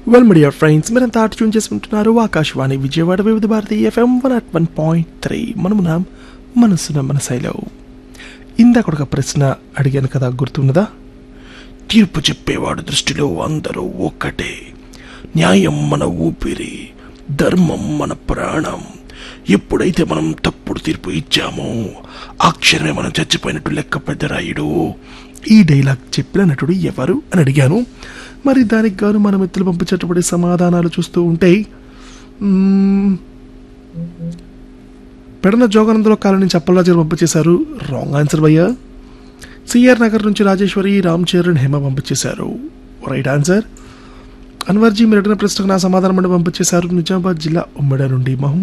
well media friends మీరంతా ఆట tune చేసుకుంటున్నారు Akashvani Vijayawada Vividh Bharati FM one at one point three మనమున మనసున మనసైలో ఇందాక ఒక ప్రశ్న అడిగాను కదా గుర్తున్నదా తీర్పు చెప్పేవాడు దృష్టిలో అందరూ ఒక్కటే న్యాయం మన ఊపిరి ధర్మం మన ప్రాణం ఎప్పుడైతే మనం తప్పుడు తీర్పు ఇచ్చామో ఆ క్షణమే మనం చచ్చిపోయినట్టు లెక్క పెద్దరాయుడు ఈ డైలాగ్ చెప్పిన నటుడు ఎవరు అని అడిగాను మరి దానికి గాను మన మిత్రులు పంపించేటప్పుడు సమాధానాలు చూస్తూ ఉంటే మ్మ్, పెడన జోగానందలో కాలనీ చప్పలరాజు గారు పంపించేశారు రాంగ్ ఆన్సర్ భయ్యా సిఆర్ నగర్ నుంచి రాజేశ్వరి రామ్ చరణ్ హేమ పంపించేశారు రైట్ ఆన్సర్ అన్వర్జీ మీరు అడిగిన ప్రశ్నకు నా సమాధానం అంటే పంపించేశారు నిజామాబాద్ జిల్లా ఉమ్మడి నుండి మహమ్మద్